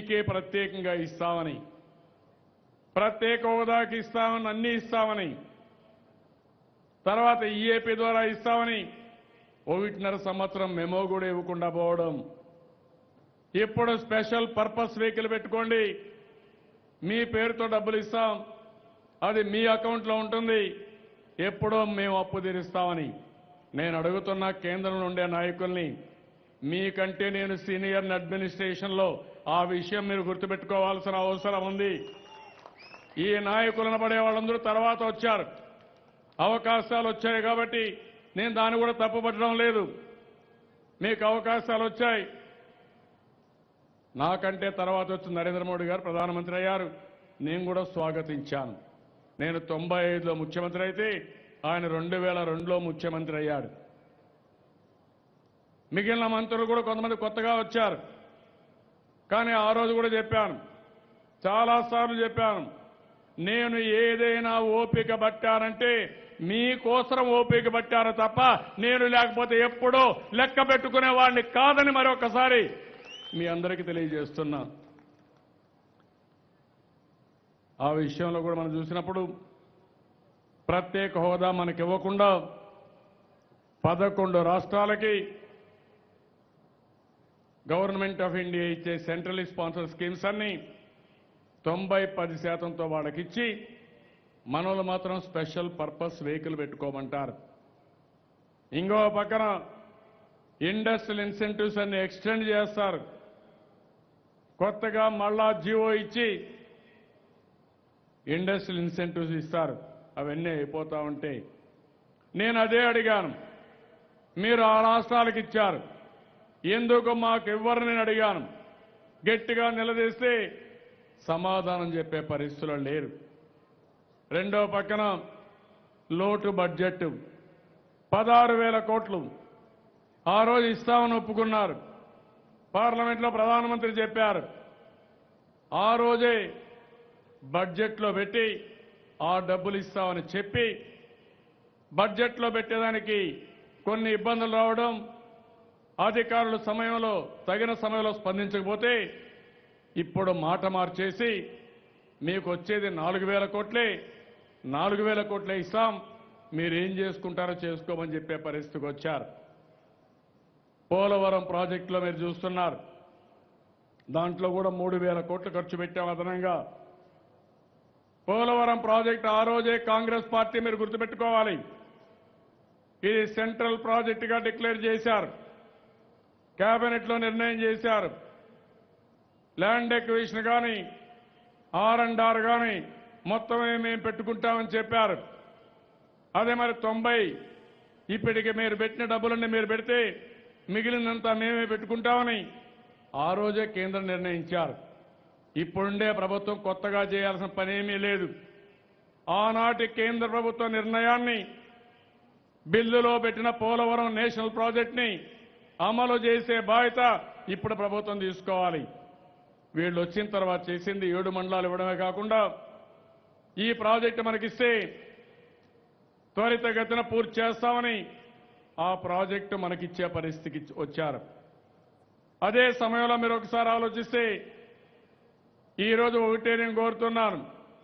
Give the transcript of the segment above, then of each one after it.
మీకే ప్రత్యేకంగా ఇస్తామని ప్రత్యేక హోదాకి ఇస్తామని అన్ని ఇస్తామని తర్వాత ఈఏపీ ద్వారా ఇస్తామని ఒకటిన్నర సంవత్సరం మెమో కూడా ఇవ్వకుండా పోవడం ఇప్పుడు స్పెషల్ పర్పస్ వెహికల్ పెట్టుకోండి మీ పేరుతో డబ్బులు ఇస్తాం అది మీ అకౌంట్లో ఉంటుంది ఎప్పుడో మేము అప్పు తీరుస్తామని నేను అడుగుతున్న కేంద్రంలో ఉండే నాయకుల్ని మీకంటే నేను సీనియర్ అడ్మినిస్ట్రేషన్లో ఆ విషయం మీరు గుర్తుపెట్టుకోవాల్సిన అవసరం ఉంది ఈ నాయకులను పడే వాళ్ళందరూ తర్వాత వచ్చారు అవకాశాలు వచ్చాయి కాబట్టి నేను దాన్ని కూడా తప్పుపట్టడం లేదు మీకు అవకాశాలు వచ్చాయి నాకంటే తర్వాత వచ్చిన నరేంద్ర మోడీ గారు ప్రధానమంత్రి అయ్యారు నేను కూడా స్వాగతించాను నేను తొంభై ఐదులో ముఖ్యమంత్రి అయితే ఆయన రెండు వేల రెండులో ముఖ్యమంత్రి అయ్యాడు మిగిలిన మంత్రులు కూడా కొంతమంది కొత్తగా వచ్చారు కానీ ఆ రోజు కూడా చెప్పాను చాలాసార్లు చెప్పాను నేను ఏదైనా ఓపిక పట్టానంటే మీకోసరం ఓపిక పట్టారు తప్ప నేను లేకపోతే ఎప్పుడో లెక్క పెట్టుకునే వాడిని కాదని మరొకసారి మీ అందరికీ తెలియజేస్తున్నా ఆ విషయంలో కూడా మనం చూసినప్పుడు ప్రత్యేక హోదా మనకి ఇవ్వకుండా పదకొండు రాష్ట్రాలకి గవర్నమెంట్ ఆఫ్ ఇండియా ఇచ్చే సెంట్రల్ స్పాన్సర్ స్కీమ్స్ అన్ని తొంభై పది శాతంతో వాళ్ళకిచ్చి మనోళ్ళు మాత్రం స్పెషల్ పర్పస్ వెహికల్ పెట్టుకోమంటారు ఇంకో పక్కన ఇండస్ట్రియల్ ఇన్సెంటివ్స్ అన్ని ఎక్స్టెండ్ చేస్తారు కొత్తగా మళ్ళా జియో ఇచ్చి ఇండస్ట్రియల్ ఇన్సెంటివ్స్ ఇస్తారు అవన్నీ అయిపోతా ఉంటే నేను అదే అడిగాను మీరు ఆ రాష్ట్రాలకు ఇచ్చారు ఎందుకు మాకు ఇవ్వరు నేను అడిగాను గట్టిగా నిలదీస్తే సమాధానం చెప్పే పరిస్థితులు లేరు రెండో పక్కన లోటు బడ్జెట్ పదహారు వేల కోట్లు ఆ రోజు ఇస్తామని ఒప్పుకున్నారు పార్లమెంట్లో ప్రధానమంత్రి చెప్పారు ఆ రోజే బడ్జెట్లో పెట్టి ఆ డబ్బులు ఇస్తామని చెప్పి బడ్జెట్లో పెట్టేదానికి కొన్ని ఇబ్బందులు రావడం అధికారులు సమయంలో తగిన సమయంలో స్పందించకపోతే ఇప్పుడు మాట మార్చేసి మీకు వచ్చేది నాలుగు వేల కోట్లే నాలుగు వేల కోట్లే ఇస్తాం మీరేం చేసుకుంటారో చేసుకోమని చెప్పే పరిస్థితికి వచ్చారు పోలవరం ప్రాజెక్టులో మీరు చూస్తున్నారు దాంట్లో కూడా మూడు వేల కోట్లు ఖర్చు పెట్టాం అదనంగా పోలవరం ప్రాజెక్టు ఆ రోజే కాంగ్రెస్ పార్టీ మీరు గుర్తుపెట్టుకోవాలి ఇది సెంట్రల్ ప్రాజెక్టుగా డిక్లేర్ చేశారు కేబినెట్లో నిర్ణయం చేశారు ల్యాండ్ ఎక్విజిషన్ కానీ ఆర్ అండ్ ఆర్ కానీ మొత్తమే మేము పెట్టుకుంటామని చెప్పారు అదే మరి తొంభై ఇప్పటికి మీరు పెట్టిన డబ్బులన్నీ మీరు పెడితే మిగిలినంతా మేమే పెట్టుకుంటామని ఆ రోజే కేంద్రం నిర్ణయించారు ఇప్పుడుండే ప్రభుత్వం కొత్తగా చేయాల్సిన పనేమీ లేదు ఆనాటి కేంద్ర ప్రభుత్వ నిర్ణయాన్ని బిల్లులో పెట్టిన పోలవరం నేషనల్ ప్రాజెక్ట్ని అమలు చేసే బాధ్యత ఇప్పుడు ప్రభుత్వం తీసుకోవాలి వీళ్ళు వచ్చిన తర్వాత చేసింది ఏడు మండలాలు ఇవ్వడమే కాకుండా ఈ ప్రాజెక్టు మనకిస్తే త్వరితగతిన పూర్తి చేస్తామని ఆ ప్రాజెక్టు మనకిచ్చే పరిస్థితికి వచ్చారు అదే సమయంలో మీరు ఒకసారి ఆలోచిస్తే ఈరోజు ఒకటే నేను కోరుతున్నాను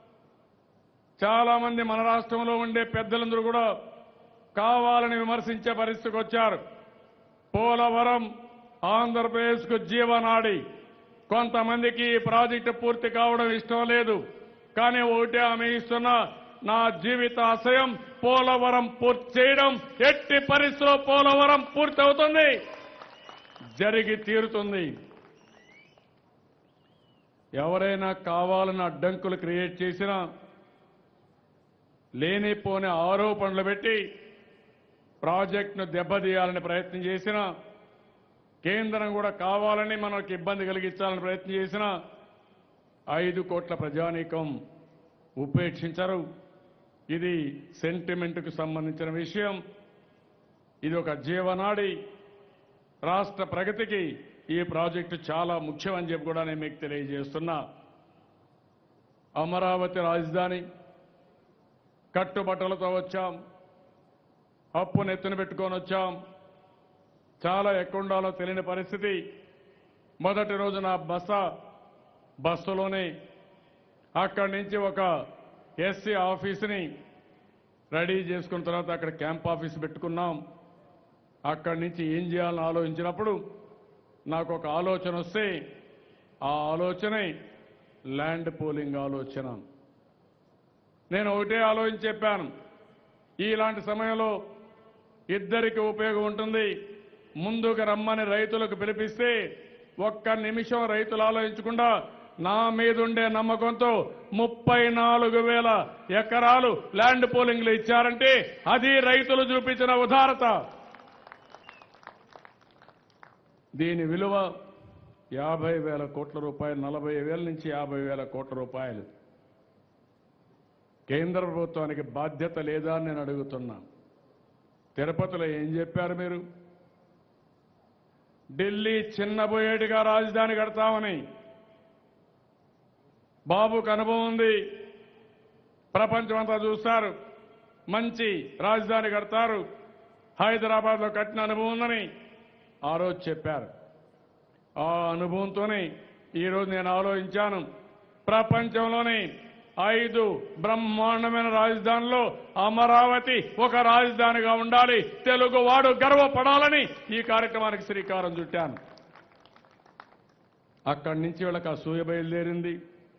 చాలా మంది మన రాష్ట్రంలో ఉండే పెద్దలందరూ కూడా కావాలని విమర్శించే పరిస్థితికి వచ్చారు పోలవరం ఆంధ్రప్రదేశ్కు జీవనాడి కొంతమందికి ఈ ప్రాజెక్టు పూర్తి కావడం ఇష్టం లేదు కానీ ఒకటే ఆమె ఇస్తున్న నా జీవిత ఆశయం పోలవరం పూర్తి చేయడం ఎట్టి పరిస్థితిలో పోలవరం పూర్తి అవుతుంది జరిగి తీరుతుంది ఎవరైనా కావాలని అడ్డంకులు క్రియేట్ చేసినా లేనిపోని ఆరోపణలు పెట్టి ప్రాజెక్టును దెబ్బతీయాలని ప్రయత్నం చేసినా కేంద్రం కూడా కావాలని మనకు ఇబ్బంది కలిగించాలని ప్రయత్నం చేసినా ఐదు కోట్ల ప్రజానీకం ఉపేక్షించరు ఇది సెంటిమెంట్కు సంబంధించిన విషయం ఇది ఒక జీవనాడి రాష్ట్ర ప్రగతికి ఈ ప్రాజెక్టు చాలా ముఖ్యమని చెప్పి కూడా నేను మీకు తెలియజేస్తున్నా అమరావతి రాజధాని కట్టుబట్టలతో వచ్చాం అప్పు నెత్తిన పెట్టుకొని వచ్చాం చాలా ఎక్కడుండాలో తెలియని పరిస్థితి మొదటి రోజు నా బస బస్సులోనే అక్కడి నుంచి ఒక ఎస్సీ ఆఫీసుని రెడీ చేసుకున్న తర్వాత అక్కడ క్యాంప్ ఆఫీస్ పెట్టుకున్నాం అక్కడి నుంచి ఏం చేయాలని ఆలోచించినప్పుడు నాకు ఒక ఆలోచన వస్తే ఆ ఆలోచనే ల్యాండ్ పూలింగ్ ఆలోచన నేను ఒకటే ఆలోచించి చెప్పాను ఇలాంటి సమయంలో ఇద్దరికి ఉపయోగం ఉంటుంది ముందుకు రమ్మని రైతులకు పిలిపిస్తే ఒక్క నిమిషం రైతులు ఆలోచించకుండా నా మీదుండే నమ్మకంతో ముప్పై నాలుగు వేల ఎకరాలు ల్యాండ్ పోలింగ్లు ఇచ్చారంటే అది రైతులు చూపించిన ఉదారత దీని విలువ యాభై వేల కోట్ల రూపాయలు నలభై వేల నుంచి యాభై వేల కోట్ల రూపాయలు కేంద్ర ప్రభుత్వానికి బాధ్యత లేదా అని నేను అడుగుతున్నా తిరుపతిలో ఏం చెప్పారు మీరు ఢిల్లీ చిన్నబోయేటిగా రాజధాని కడతామని బాబుకు అనుభవం ఉంది ప్రపంచమంతా చూస్తారు మంచి రాజధాని కడతారు హైదరాబాద్లో కట్టిన అనుభవం ఉందని ఆ రోజు చెప్పారు ఆ అనుభవంతోనే ఈరోజు నేను ఆలోచించాను ప్రపంచంలోని ఐదు బ్రహ్మాండమైన రాజధానిలో అమరావతి ఒక రాజధానిగా ఉండాలి తెలుగువాడు గర్వపడాలని ఈ కార్యక్రమానికి శ్రీకారం చుట్టాను అక్కడి నుంచి వీళ్ళకి అసూయ బయలుదేరింది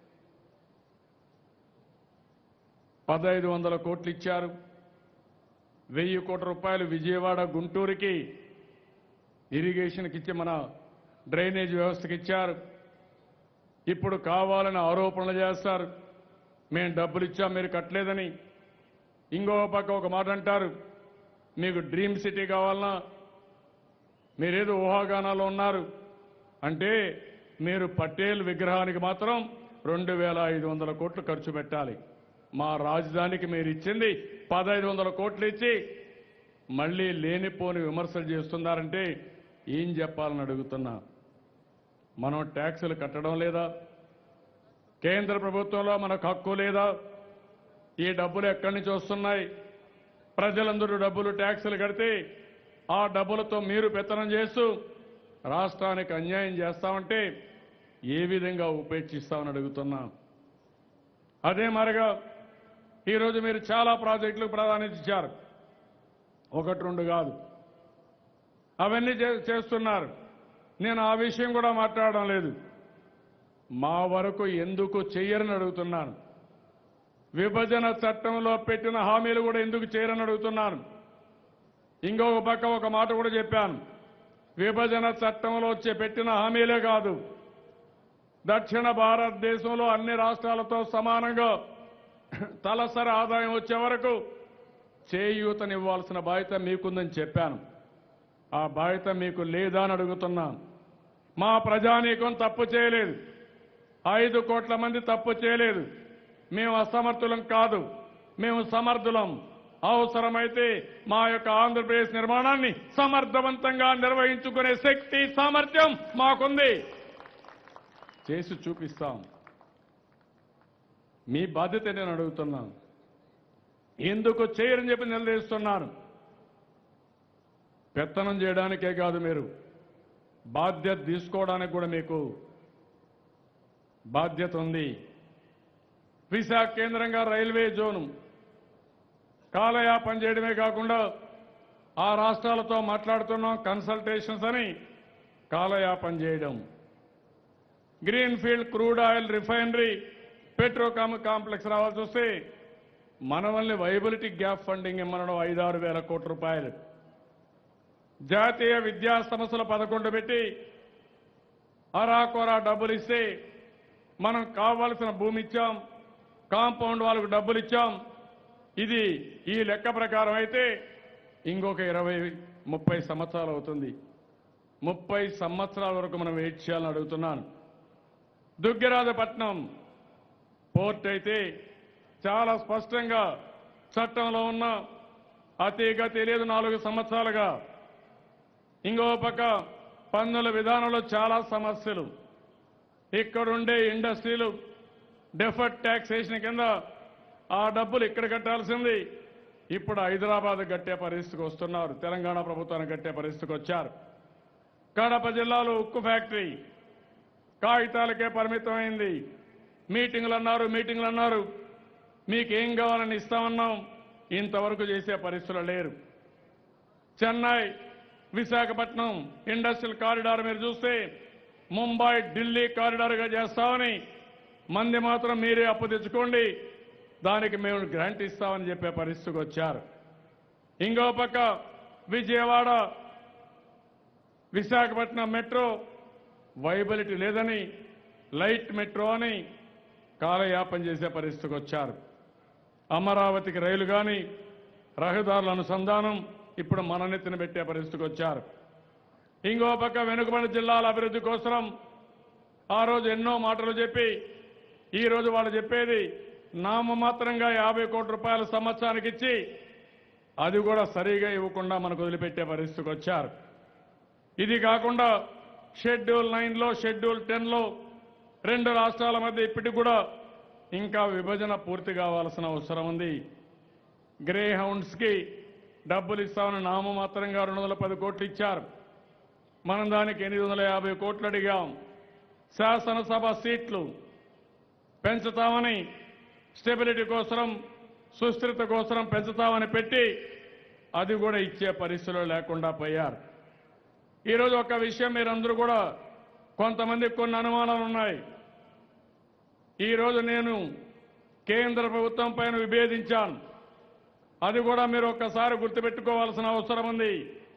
పదహైదు వందల కోట్లు ఇచ్చారు వెయ్యి కోట్ల రూపాయలు విజయవాడ గుంటూరుకి ఇరిగేషన్కి ఇచ్చి మన డ్రైనేజ్ వ్యవస్థకి ఇచ్చారు ఇప్పుడు కావాలని ఆరోపణలు చేస్తారు మేము డబ్బులు ఇచ్చాం మీరు కట్టలేదని ఇంకో పక్క ఒక మాట అంటారు మీకు డ్రీమ్ సిటీ కావాలన్నా మీరేదో ఊహాగానాలు ఉన్నారు అంటే మీరు పటేల్ విగ్రహానికి మాత్రం రెండు వేల ఐదు వందల కోట్లు ఖర్చు పెట్టాలి మా రాజధానికి మీరు ఇచ్చింది పదహైదు వందల కోట్లు ఇచ్చి మళ్ళీ లేనిపోని విమర్శలు చేస్తున్నారంటే ఏం చెప్పాలని అడుగుతున్నా మనం ట్యాక్సులు కట్టడం లేదా కేంద్ర ప్రభుత్వంలో మనకు హక్కు లేదా ఈ డబ్బులు ఎక్కడి నుంచి వస్తున్నాయి ప్రజలందరూ డబ్బులు ట్యాక్సులు కడితే ఆ డబ్బులతో మీరు పెత్తనం చేస్తూ రాష్ట్రానికి అన్యాయం చేస్తామంటే ఏ విధంగా ఉపేక్షిస్తామని అడుగుతున్నా అదే మరిగా ఈరోజు మీరు చాలా ప్రాజెక్టులకు ప్రాధాన్యత ఇచ్చారు ఒకటి రెండు కాదు అవన్నీ చే- చేస్తున్నారు నేను ఆ విషయం కూడా మాట్లాడడం లేదు మా వరకు ఎందుకు చెయ్యరని అడుగుతున్నాను విభజన చట్టంలో పెట్టిన హామీలు కూడా ఎందుకు చేయరని అడుగుతున్నాను ఇంకొక పక్క ఒక మాట కూడా చెప్పాను విభజన చట్టంలో వచ్చే పెట్టిన హామీలే కాదు దక్షిణ భారతదేశంలో అన్ని రాష్ట్రాలతో సమానంగా తలసరి ఆదాయం వచ్చే వరకు చేయూతనివ్వాల్సిన బాధ్యత మీకుందని చెప్పాను ఆ బాధ్యత మీకు లేదా అని అడుగుతున్నాను మా ప్రజానీకం తప్పు చేయలేదు ఐదు కోట్ల మంది తప్పు చేయలేదు మేము అసమర్థులం కాదు మేము సమర్థులం అవసరమైతే మా యొక్క ఆంధ్రప్రదేశ్ నిర్మాణాన్ని సమర్థవంతంగా నిర్వహించుకునే శక్తి సామర్థ్యం మాకుంది చేసి చూపిస్తాం మీ బాధ్యత నేను అడుగుతున్నాను ఎందుకు చేయరని చెప్పి నిలదీస్తున్నాను పెత్తనం చేయడానికే కాదు మీరు బాధ్యత తీసుకోవడానికి కూడా మీకు బాధ్యత ఉంది విశాఖ కేంద్రంగా రైల్వే జోను కాలయాపన చేయడమే కాకుండా ఆ రాష్ట్రాలతో మాట్లాడుతున్నాం కన్సల్టేషన్స్ అని కాలయాపన చేయడం green field crude oil refinery petrochem complex రావాల్సి వస్తే మనవల్ని వైబిలిటీ గ్యాప్ ఫండింగ్ ఇమ్మనడం ఐదారు వేల కోట్ల రూపాయలు జాతీయ విద్యా సంస్థల పదకొండు పెట్టి అరాకొరా డబ్బులు ఇస్తే మనం కావాల్సిన భూమి ఇచ్చాం కాంపౌండ్ వాళ్ళకు డబ్బులు ఇచ్చాం ఇది ఈ లెక్క ప్రకారం అయితే ఇంకొక ఇరవై ముప్పై సంవత్సరాలు అవుతుంది ముప్పై సంవత్సరాల వరకు మనం వెయిట్ చేయాలని అడుగుతున్నాను దుగ్గిరాజపట్నం పోర్ట్ అయితే చాలా స్పష్టంగా చట్టంలో ఉన్న అతిగా తెలియదు నాలుగు సంవత్సరాలుగా ఇంకో పక్క పన్నుల విధానంలో చాలా సమస్యలు ఇక్కడుండే ఇండస్ట్రీలు డెఫర్డ్ ట్యాక్సేషన్ కింద ఆ డబ్బులు ఇక్కడ కట్టాల్సింది ఇప్పుడు హైదరాబాద్ కట్టే పరిస్థితికి వస్తున్నారు తెలంగాణ ప్రభుత్వానికి కట్టే పరిస్థితికి వచ్చారు కడప జిల్లాలో ఉక్కు ఫ్యాక్టరీ కాగితాలకే పరిమితమైంది మీటింగులు అన్నారు మీటింగులు అన్నారు మీకేం కావాలని ఇస్తామన్నాం ఇంతవరకు చేసే పరిస్థితులు లేరు చెన్నై విశాఖపట్నం ఇండస్ట్రియల్ కారిడార్ మీరు చూస్తే ముంబై ఢిల్లీ కారిడార్గా చేస్తామని మంది మాత్రం మీరే అప్పు తెచ్చుకోండి దానికి మేము గ్రాంట్ ఇస్తామని చెప్పే పరిస్థితికి వచ్చారు ఇంకో పక్క విజయవాడ విశాఖపట్నం మెట్రో వైబిలిటీ లేదని లైట్ మెట్రో అని కాలయాపన చేసే పరిస్థితికి వచ్చారు అమరావతికి రైలు కానీ రహదారుల అనుసంధానం ఇప్పుడు మన నెత్తిన పెట్టే పరిస్థితికి వచ్చారు ఇంకో పక్క వెనుకబడి జిల్లాల అభివృద్ధి కోసం ఆ రోజు ఎన్నో మాటలు చెప్పి ఈ రోజు వాళ్ళు చెప్పేది నామమాత్రంగా యాభై కోట్ల రూపాయల సంవత్సరానికి ఇచ్చి అది కూడా సరిగా ఇవ్వకుండా మనకు వదిలిపెట్టే పరిస్థితికి వచ్చారు ఇది కాకుండా షెడ్యూల్ నైన్లో షెడ్యూల్ టెన్లో రెండు రాష్ట్రాల మధ్య ఇప్పటికి కూడా ఇంకా విభజన పూర్తి కావాల్సిన అవసరం ఉంది గ్రే హౌండ్స్కి డబ్బులు ఇస్తామని నామమాత్రంగా రెండు వందల పది కోట్లు ఇచ్చారు మనం దానికి ఎనిమిది వందల యాభై కోట్లు అడిగాం శాసనసభ సీట్లు పెంచుతామని స్టెబిలిటీ కోసం సుస్థిరత కోసం పెంచుతామని పెట్టి అది కూడా ఇచ్చే పరిస్థితులు లేకుండా పోయారు ఈరోజు ఒక విషయం మీరందరూ కూడా కొంతమందికి కొన్ని అనుమానాలు ఉన్నాయి ఈరోజు నేను కేంద్ర ప్రభుత్వం పైన విభేదించాను అది కూడా మీరు ఒక్కసారి గుర్తుపెట్టుకోవాల్సిన అవసరం ఉంది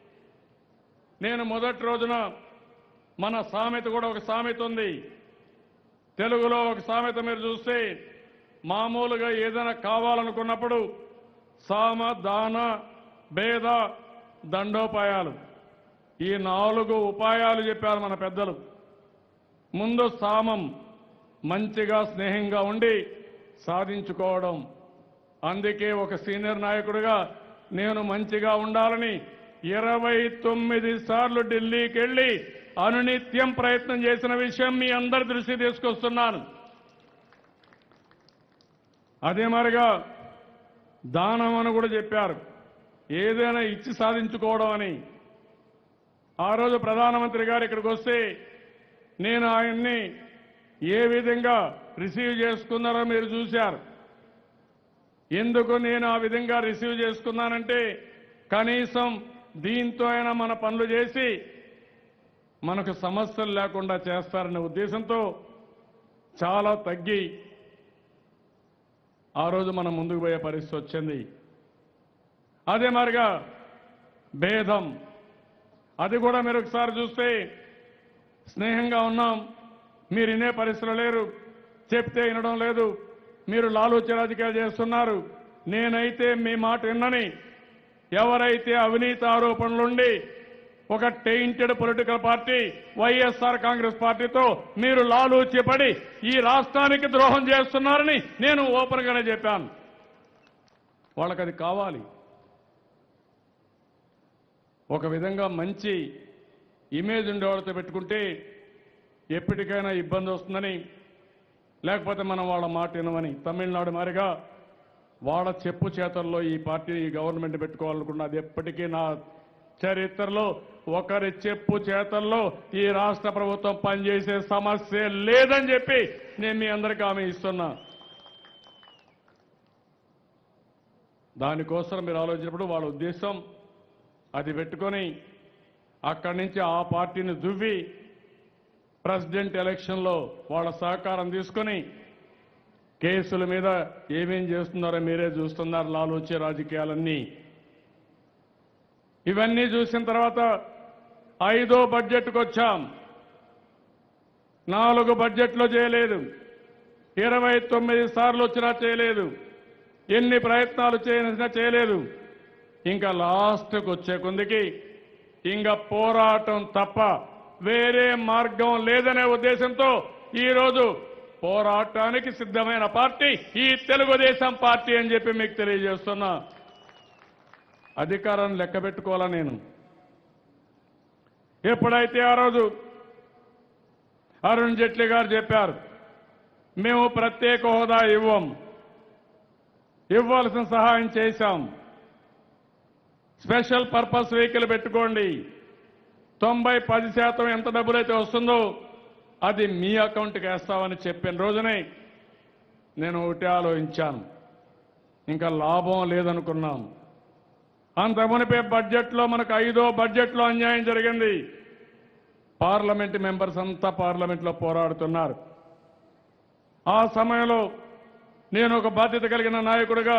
నేను మొదటి రోజున మన సామెత కూడా ఒక సామెత ఉంది తెలుగులో ఒక సామెత మీరు చూస్తే మామూలుగా ఏదైనా కావాలనుకున్నప్పుడు సామ దాన భేద దండోపాయాలు ఈ నాలుగు ఉపాయాలు చెప్పారు మన పెద్దలు ముందు సామం మంచిగా స్నేహంగా ఉండి సాధించుకోవడం అందుకే ఒక సీనియర్ నాయకుడిగా నేను మంచిగా ఉండాలని ఇరవై తొమ్మిది సార్లు ఢిల్లీకి వెళ్లి అనునిత్యం ప్రయత్నం చేసిన విషయం మీ అందరి దృష్టి తీసుకొస్తున్నాను అదే మరిగా దానం అని కూడా చెప్పారు ఏదైనా ఇచ్చి సాధించుకోవడం అని ఆ రోజు ప్రధానమంత్రి గారు ఇక్కడికి వస్తే నేను ఆయన్ని ఏ విధంగా రిసీవ్ చేసుకున్నారో మీరు చూశారు ఎందుకు నేను ఆ విధంగా రిసీవ్ చేసుకున్నానంటే కనీసం దీంతో అయినా మన పనులు చేసి మనకు సమస్యలు లేకుండా చేస్తారనే ఉద్దేశంతో చాలా తగ్గి ఆ రోజు మనం ముందుకు పోయే పరిస్థితి వచ్చింది అదే మరిగా భేదం అది కూడా మీరు ఒకసారి చూస్తే స్నేహంగా ఉన్నాం మీరు వినే పరిస్థితులు లేరు చెప్తే వినడం లేదు మీరు లాలూచి రాజకీయాలు చేస్తున్నారు నేనైతే మీ మాట విన్నని ఎవరైతే అవినీతి ఆరోపణలుండి ఒక tainted political party YSR Congress పార్టీతో మీరు లాలూచి పడి ఈ రాష్ట్రానికి ద్రోహం చేస్తున్నారని నేను ఓపెన్ గానే చెప్పాను వాళ్ళకి అది కావాలి ఒక విధంగా మంచి ఇమేజ్ ఉండేవాళ్ళతో పెట్టుకుంటే ఎప్పటికైనా ఇబ్బంది వస్తుందని లేకపోతే మనం వాళ్ళ మాట వినమని తమిళనాడు మారిగా వాళ్ళ చెప్పు చేతల్లో ఈ పార్టీ ఈ గవర్నమెంట్ పెట్టుకోవాలనుకున్నా అది ఎప్పటికీ నా చరిత్రలో ఒకరి చెప్పు చేతల్లో ఈ రాష్ట్ర ప్రభుత్వం పనిచేసే సమస్య లేదని చెప్పి నేను మీ అందరికీ హామీ ఇస్తున్నా దానికోసం మీరు ఆలోచించినప్పుడు వాళ్ళ ఉద్దేశం అది పెట్టుకొని అక్కడి నుంచి ఆ పార్టీని దువ్వి ప్రెసిడెంట్ ఎలక్షన్లో వాళ్ళ సహకారం తీసుకొని కేసుల మీద ఏమేం చేస్తున్నారో మీరే చూస్తున్నారు లాలూచే రాజకీయాలన్నీ ఇవన్నీ చూసిన తర్వాత ఐదో బడ్జెట్కు వచ్చాం నాలుగు బడ్జెట్లో చేయలేదు ఇరవై తొమ్మిది సార్లు వచ్చినా చేయలేదు ఎన్ని ప్రయత్నాలు చేసినా చేయలేదు ఇంకా లాస్ట్కి వచ్చే కొందికి ఇంకా పోరాటం తప్ప వేరే మార్గం లేదనే ఉద్దేశంతో ఈరోజు పోరాటానికి సిద్ధమైన పార్టీ ఈ తెలుగుదేశం పార్టీ అని చెప్పి మీకు తెలియజేస్తున్నా అధికారాన్ని లెక్క పెట్టుకోవాలా నేను ఎప్పుడైతే ఆ రోజు అరుణ్ జైట్లీ గారు చెప్పారు మేము ప్రత్యేక హోదా ఇవ్వం ఇవ్వాల్సిన సహాయం చేశాం స్పెషల్ పర్పస్ వెహికల్ పెట్టుకోండి తొంభై పది శాతం ఎంత డబ్బులైతే వస్తుందో అది మీ అకౌంట్కి వేస్తామని చెప్పిన రోజునే నేను ఒకటి ఆలోచించాను ఇంకా లాభం లేదనుకున్నాం అంత మునిపే బడ్జెట్లో మనకు ఐదో బడ్జెట్లో అన్యాయం జరిగింది పార్లమెంట్ మెంబర్స్ అంతా పార్లమెంట్లో పోరాడుతున్నారు ఆ సమయంలో నేను ఒక బాధ్యత కలిగిన నాయకుడిగా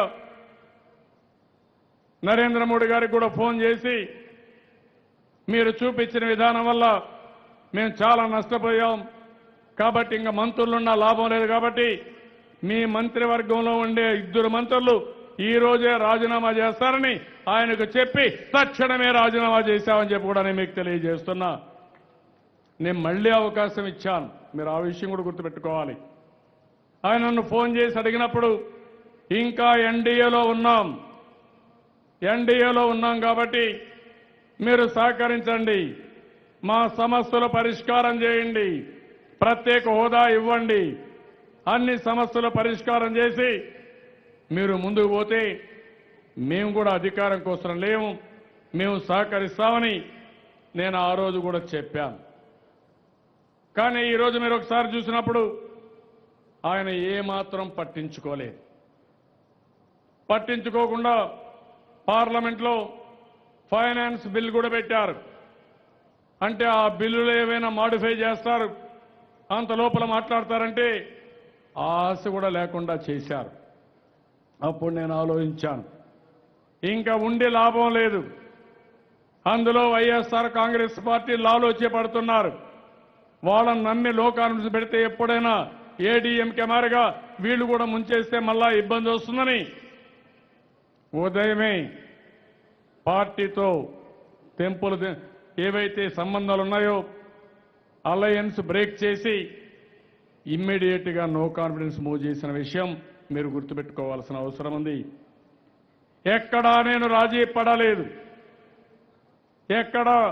నరేంద్ర మోడీ గారికి కూడా ఫోన్ చేసి మీరు చూపించిన విధానం వల్ల మేము చాలా నష్టపోయాం కాబట్టి ఇంకా మంత్రులున్న లాభం లేదు కాబట్టి మీ మంత్రివర్గంలో ఉండే ఇద్దరు మంత్రులు ఈ రోజే రాజీనామా చేస్తారని ఆయనకు చెప్పి తక్షణమే రాజీనామా చేశామని చెప్పి కూడా నేను మీకు తెలియజేస్తున్నా నేను మళ్ళీ అవకాశం ఇచ్చాను మీరు ఆ విషయం కూడా గుర్తుపెట్టుకోవాలి ఆయన నన్ను ఫోన్ చేసి అడిగినప్పుడు ఇంకా ఎన్డీఏలో ఉన్నాం ఎన్డీఏలో ఉన్నాం కాబట్టి మీరు సహకరించండి మా సమస్యలు పరిష్కారం చేయండి ప్రత్యేక హోదా ఇవ్వండి అన్ని సమస్యలు పరిష్కారం చేసి మీరు ముందుకు పోతే మేము కూడా అధికారం కోసం లేము మేము సహకరిస్తామని నేను ఆ రోజు కూడా చెప్పాను కానీ ఈరోజు మీరు ఒకసారి చూసినప్పుడు ఆయన ఏమాత్రం పట్టించుకోలేదు పట్టించుకోకుండా పార్లమెంట్లో ఫైనాన్స్ బిల్ కూడా పెట్టారు అంటే ఆ బిల్లులు ఏవైనా మాడిఫై చేస్తారు అంత లోపల మాట్లాడతారంటే ఆ ఆశ కూడా లేకుండా చేశారు అప్పుడు నేను ఆలోచించాను ఇంకా ఉండి లాభం లేదు అందులో వైఎస్ఆర్ కాంగ్రెస్ పార్టీ లాలోచే పడుతున్నారు వాళ్ళని నమ్మి లో కాన్ఫరెన్స్ పెడితే ఎప్పుడైనా ఏడీఎంకే మారిగా వీళ్ళు కూడా ముంచేస్తే మళ్ళా ఇబ్బంది వస్తుందని ఉదయమే పార్టీతో తెంపులు తె- ఏవైతే సంబంధాలు ఉన్నాయో అలయన్స్ బ్రేక్ చేసి ఇమ్మీడియట్ గా నో కాన్ఫిడెన్స్ మూవ్ చేసిన విషయం మీరు గుర్తుపెట్టుకోవాల్సిన అవసరం ఉంది ఎక్కడా నేను రాజీ పడలేదు ఎక్కడా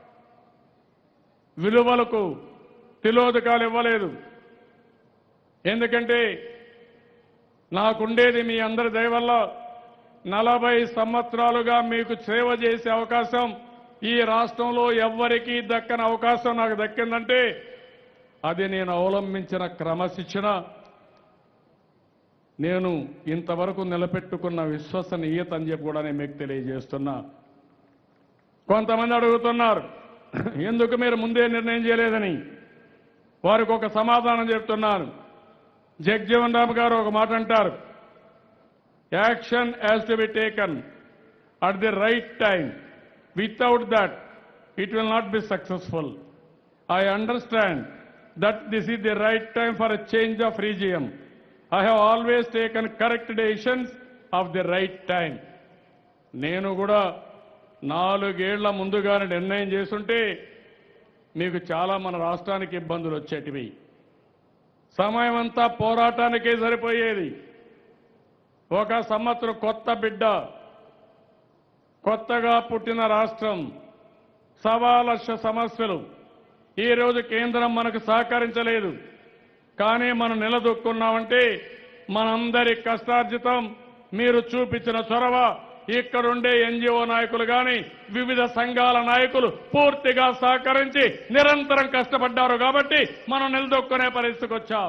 విలువలకు తిలోదకాలు ఇవ్వలేదు ఎందుకంటే నాకుండేది మీ అందరి దయ వల్ల నలభై సంవత్సరాలుగా మీకు సేవ చేసే అవకాశం ఈ రాష్ట్రంలో ఎవ్వరికీ దక్కని అవకాశం నాకు దక్కిందంటే అది నేను అవలంబించిన క్రమశిక్షణ నేను ఇంతవరకు నిలబెట్టుకున్న విశ్వసనీయత అని చెప్పి కూడా నేను మీకు తెలియజేస్తున్నా కొంతమంది అడుగుతున్నారు ఎందుకు మీరు ముందే నిర్ణయం చేయలేదని వారికి ఒక సమాధానం చెప్తున్నాను జగ్జీవన్ రామ్ గారు ఒక మాట అంటారు action has to be taken at the right time without that it will not be successful I understand that this is the right time for a change of regime I have always taken correct decisions of the right time నేను కూడా నాలుగేళ్ల ముందుగానే నిర్ణయం చేసుంటే మీకు చాలా మన రాష్ట్రానికి ఇబ్బందులు వచ్చేటివి సమయం అంతా పోరాటానికే సరిపోయేది ఒక సంవత్సరం కొత్త బిడ్డ కొత్తగా పుట్టిన రాష్ట్రం సవా లక్ష సమస్యలు ఈ రోజు కేంద్రం మనకు సహకరించలేదు కానీ మనం నిలదొక్కున్నామంటే మనందరి కష్టార్జితం మీరు చూపించిన చొరవ ఇక్కడుండే ఎన్జిఓ నాయకులు గాని వివిధ సంఘాల నాయకులు పూర్తిగా సహకరించి నిరంతరం కష్టపడ్డారు కాబట్టి మనం నిలదొక్కునే పరిస్థితికి వచ్చాం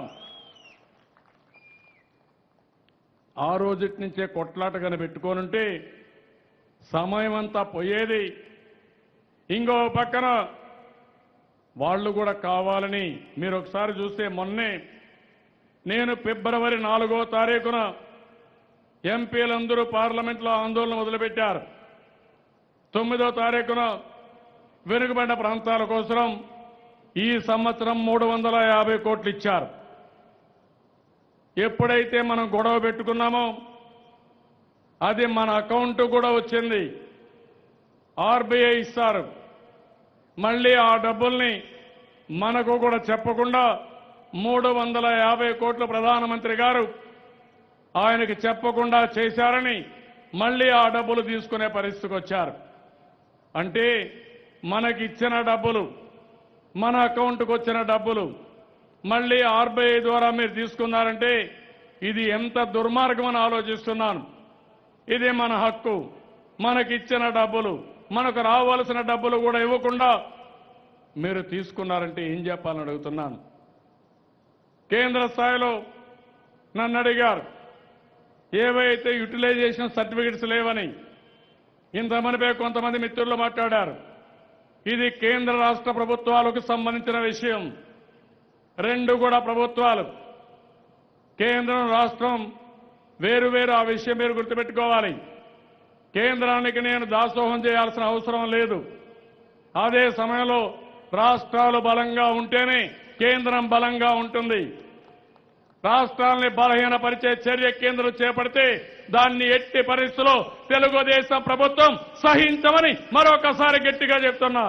ఆ రోజుటి నుంచే కొట్లాటగానే పెట్టుకోనుంటే సమయం అంతా పోయేది ఇంకో పక్కన వాళ్ళు కూడా కావాలని మీరు ఒకసారి చూస్తే మొన్నే నేను ఫిబ్రవరి నాలుగో తారీఖున ఎంపీలందరూ పార్లమెంట్లో ఆందోళన మొదలుపెట్టారు తొమ్మిదో తారీఖున వెనుకబడిన ప్రాంతాల కోసం ఈ సంవత్సరం మూడు వందల యాభై కోట్లు ఇచ్చారు ఎప్పుడైతే మనం గొడవ పెట్టుకున్నామో అది మన అకౌంట్ కూడా వచ్చింది ఆర్బీఐ ఇస్తారు మళ్ళీ ఆ డబ్బుల్ని మనకు కూడా చెప్పకుండా మూడు వందల యాభై కోట్లు ప్రధానమంత్రి గారు ఆయనకి చెప్పకుండా చేశారని మళ్ళీ ఆ డబ్బులు తీసుకునే పరిస్థితికి వచ్చారు అంటే మనకిచ్చిన డబ్బులు మన అకౌంట్కి వచ్చిన డబ్బులు మళ్ళీ ఆర్బీఐ ద్వారా మీరు తీసుకున్నారంటే ఇది ఎంత దుర్మార్గం అని ఆలోచిస్తున్నాను ఇది మన హక్కు మనకిచ్చిన డబ్బులు మనకు రావాల్సిన డబ్బులు కూడా ఇవ్వకుండా మీరు తీసుకున్నారంటే ఏం చెప్పాలని అడుగుతున్నాను కేంద్ర స్థాయిలో నన్ను అడిగారు ఏవైతే యూటిలైజేషన్ సర్టిఫికెట్స్ లేవని ఇంతమందిపై కొంతమంది మిత్రులు మాట్లాడారు ఇది కేంద్ర రాష్ట్ర ప్రభుత్వాలకు సంబంధించిన విషయం రెండు కూడా ప్రభుత్వాలు కేంద్రం రాష్ట్రం వేరు వేరు ఆ విషయం మీరు గుర్తుపెట్టుకోవాలి కేంద్రానికి నేను దాసోహం చేయాల్సిన అవసరం లేదు అదే సమయంలో రాష్ట్రాలు బలంగా ఉంటేనే కేంద్రం బలంగా ఉంటుంది రాష్ట్రాల్ని బలహీనపరిచే చర్య కేంద్రం చేపడితే దాన్ని ఎట్టి పరిస్థితుల్లో తెలుగుదేశం ప్రభుత్వం సహించమని మరొకసారి గట్టిగా చెప్తున్నా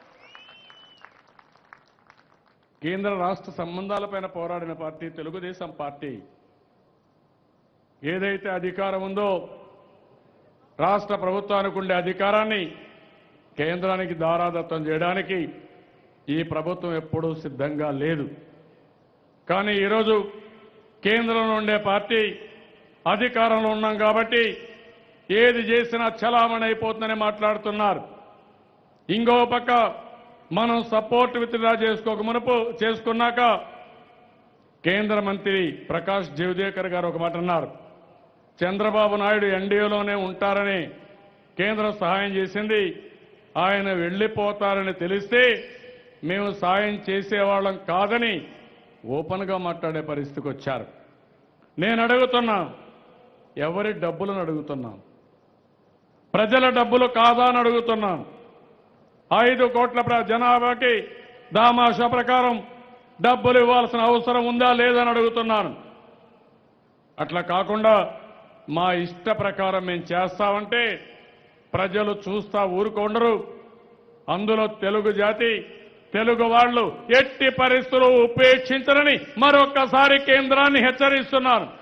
కేంద్ర రాష్ట్ర సంబంధాలపైన పోరాడిన పార్టీ తెలుగుదేశం పార్టీ ఏదైతే అధికారం ఉందో రాష్ట్ర ప్రభుత్వానికి ఉండే అధికారాన్ని కేంద్రానికి దారాదత్తం చేయడానికి ఈ ప్రభుత్వం ఎప్పుడూ సిద్ధంగా లేదు కానీ ఈరోజు కేంద్రంలో ఉండే పార్టీ అధికారంలో ఉన్నాం కాబట్టి ఏది చేసినా చలామణి అయిపోతుందని మాట్లాడుతున్నారు ఇంకో పక్క మనం సపోర్ట్ విత్డ్రా చేసుకోక మునుపు చేసుకున్నాక కేంద్ర మంత్రి ప్రకాష్ జవదేకర్ గారు ఒక మాట అన్నారు చంద్రబాబు నాయుడు ఎన్డీఏలోనే ఉంటారని కేంద్రం సహాయం చేసింది ఆయన వెళ్లిపోతారని తెలిస్తే మేము సాయం చేసేవాళ్ళం కాదని ఓపెన్గా మాట్లాడే పరిస్థితికి వచ్చారు నేను అడుగుతున్నా ఎవరి డబ్బులను అడుగుతున్నాం ప్రజల డబ్బులు కాదా అని అడుగుతున్నాం ఐదు కోట్ల ప్ర- జనాభాకి దామాషా ప్రకారం డబ్బులు ఇవ్వాల్సిన అవసరం ఉందా లేదని అడుగుతున్నాను అట్లా కాకుండా మా ఇష్ట ప్రకారం మేము చేస్తామంటే ప్రజలు చూస్తా ఊరుకొండరు అందులో తెలుగు జాతి తెలుగు వాళ్ళు ఎట్టి పరిస్థితులు ఉపేక్షించరని మరొక్కసారి కేంద్రాన్ని హెచ్చరిస్తున్నాను